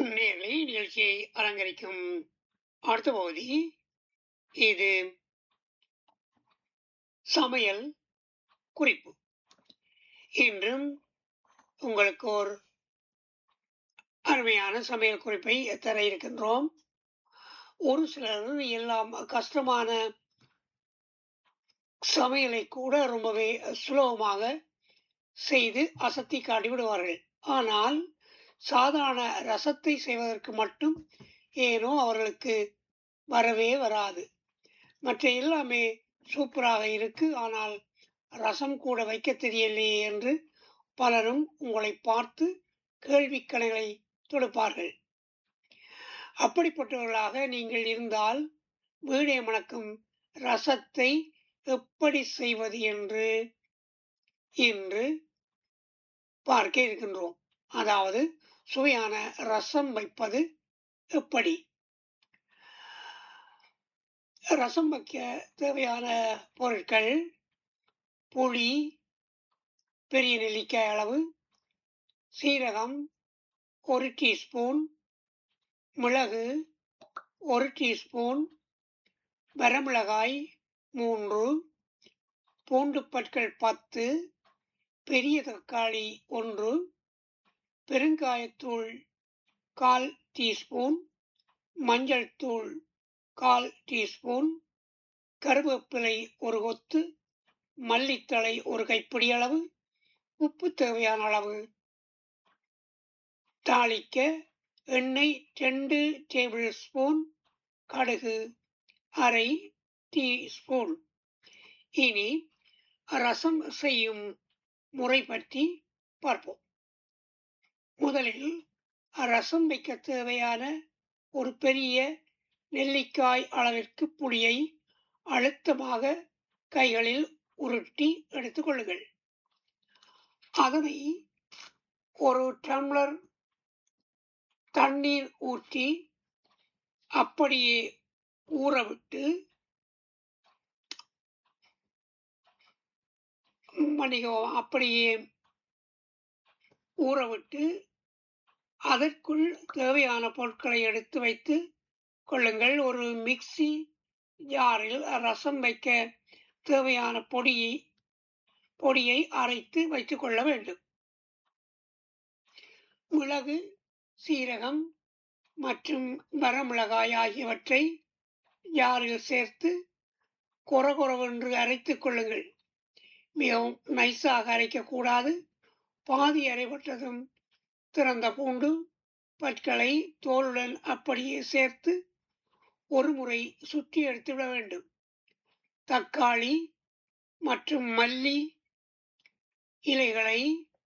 நேயர்களே நிகழ்ச்சியை அலங்கரிக்கும் அடுத்த பகுதி இது சமையல் குறிப்பு இன்றும் உங்களுக்கு ஒரு அருமையான சமையல் குறிப்பை தர இருக்கின்றோம் ஒரு சிலர் எல்லாம் கஷ்டமான சமையலை கூட ரொம்பவே சுலபமாக செய்து அசத்தி காட்டி விடுவார்கள் ஆனால் சாதாரண ரசத்தை செய்வதற்கு மட்டும் ஏனோ அவர்களுக்கு வரவே வராது மற்ற எல்லாமே சூப்பராக இருக்கு ஆனால் ரசம் கூட வைக்க தெரியலையே என்று பலரும் உங்களை பார்த்து கேள்விக்கணைகளை தொடுப்பார்கள் அப்படிப்பட்டவர்களாக நீங்கள் இருந்தால் வீடே மணக்கும் ரசத்தை எப்படி செய்வது என்று இன்று பார்க்க இருக்கின்றோம் அதாவது சுவையான ரசம் வைப்பது எப்படி ரசம் வைக்க தேவையான பொருட்கள் புளி பெரிய நெல்லிக்காய் அளவு சீரகம் ஒரு டீஸ்பூன் மிளகு ஒரு டீஸ்பூன் வரமிளகாய் மூன்று பூண்டு பற்கள் பத்து பெரிய தக்காளி ஒன்று பெருங்காயத்தூள் கால் டீஸ்பூன் மஞ்சள் தூள் கால் டீஸ்பூன் கருவேப்பிலை ஒரு கொத்து மல்லித்தழை ஒரு கைப்பிடி அளவு உப்பு தேவையான அளவு தாளிக்க எண்ணெய் ரெண்டு டேபிள் ஸ்பூன் கடுகு அரை டீஸ்பூன் இனி ரசம் செய்யும் முறை பற்றி பார்ப்போம் முதலில் ரசம் வைக்க தேவையான ஒரு பெரிய நெல்லிக்காய் அளவிற்கு புளியை அழுத்தமாக கைகளில் உருட்டி எடுத்துக் கொள்ளுங்கள் அதனை ஒரு டம்ளர் தண்ணீர் ஊற்றி அப்படியே ஊறவிட்டு மன்னிக்கவும் அப்படியே ஊறவிட்டு அதற்குள் தேவையான பொருட்களை எடுத்து வைத்து கொள்ளுங்கள் ஒரு மிக்சி ஜாரில் ரசம் வைக்க தேவையான பொடியை பொடியை அரைத்து வைத்துக் கொள்ள வேண்டும் மிளகு சீரகம் மற்றும் வரமிளகாய் ஆகியவற்றை ஜாரில் சேர்த்து கொரகொரவென்று அரைத்துக் கொள்ளுங்கள் மிகவும் நைஸாக அரைக்கக்கூடாது பாதி அரைப்பட்டதும் திறந்த பூண்டு பற்களை தோலுடன் அப்படியே சேர்த்து ஒரு முறை சுற்றி எடுத்துவிட வேண்டும் தக்காளி மற்றும் மல்லி இலைகளை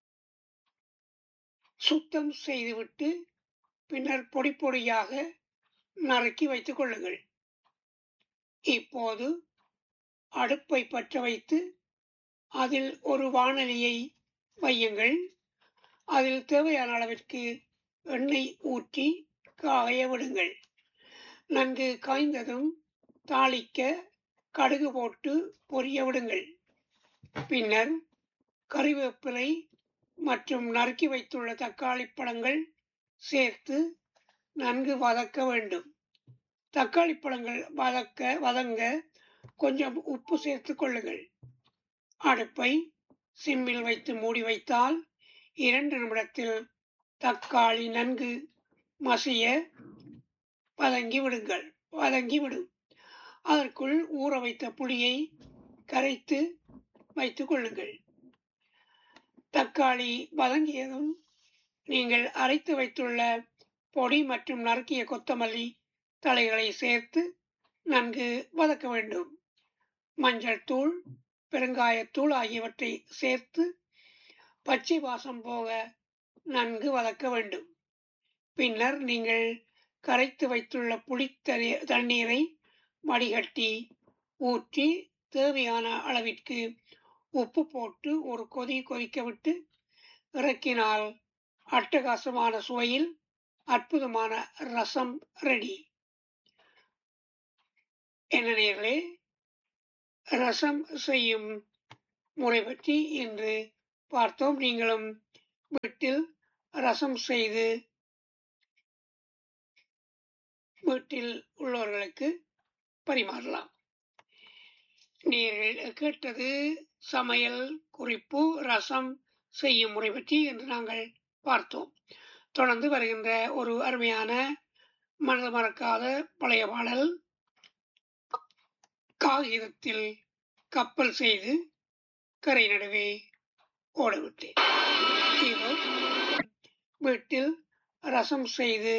சுத்தம் செய்துவிட்டு பின்னர் பொடி பொடியாக நறுக்கி வைத்துக் கொள்ளுங்கள் இப்போது அடுப்பை பற்ற வைத்து அதில் ஒரு வானலியை வையுங்கள் அதில் தேவையான அளவிற்கு எண்ணெய் ஊற்றி காய விடுங்கள் நன்கு காய்ந்ததும் தாளிக்க கடுகு போட்டு பொரிய விடுங்கள் பின்னர் கறிவேப்பிலை மற்றும் நறுக்கி வைத்துள்ள தக்காளி பழங்கள் சேர்த்து நன்கு வதக்க வேண்டும் தக்காளி பழங்கள் வதக்க வதங்க கொஞ்சம் உப்பு சேர்த்து கொள்ளுங்கள் அடுப்பை சிம்மில் வைத்து மூடி வைத்தால் இரண்டு நிமிடத்தில் தக்காளி நன்கு மசிய வதங்கி விடுங்கள் வதங்கி விடும் அதற்குள் ஊற வைத்த புளியை கரைத்து வைத்துக் கொள்ளுங்கள் தக்காளி வதங்கியதும் நீங்கள் அரைத்து வைத்துள்ள பொடி மற்றும் நறுக்கிய கொத்தமல்லி தலைகளை சேர்த்து நன்கு வதக்க வேண்டும் மஞ்சள் தூள் பெருங்காயத்தூள் ஆகியவற்றை சேர்த்து பச்சை வாசம் போக நன்கு வதக்க வேண்டும் பின்னர் நீங்கள் கரைத்து வைத்துள்ள புளி தண்ணீரை வடிகட்டி ஊற்றி தேவையான அளவிற்கு உப்பு போட்டு ஒரு கொதி கொதிக்க விட்டு இறக்கினால் அட்டகாசமான சுவையில் அற்புதமான ரசம் ரெடி என்ன நேர்களே ரசம் செய்யும் முறை பற்றி இன்று பார்த்தோம் நீங்களும் வீட்டில் ரசம் செய்து வீட்டில் உள்ளவர்களுக்கு பரிமாறலாம் நீங்கள் கேட்டது சமையல் குறிப்பு ரசம் செய்யும் முறை பற்றி என்று நாங்கள் பார்த்தோம் தொடர்ந்து வருகின்ற ஒரு அருமையான மனது மறக்காத பழைய பாடல் காகிதத்தில் கப்பல் செய்து கரை நடுவே ஓடவிட்டேன் இதோ வீட்டில் ரசம் செய்து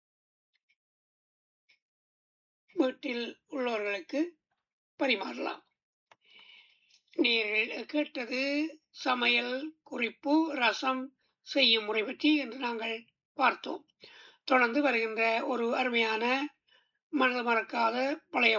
வீட்டில் உள்ளவர்களுக்கு பரிமாறலாம் நீங்கள் கேட்டது சமையல் குறிப்பு ரசம் செய்யும் முறை பற்றி என்று நாங்கள் பார்த்தோம் தொடர்ந்து வருகின்ற ஒரு அருமையான மனது மறக்காத பழைய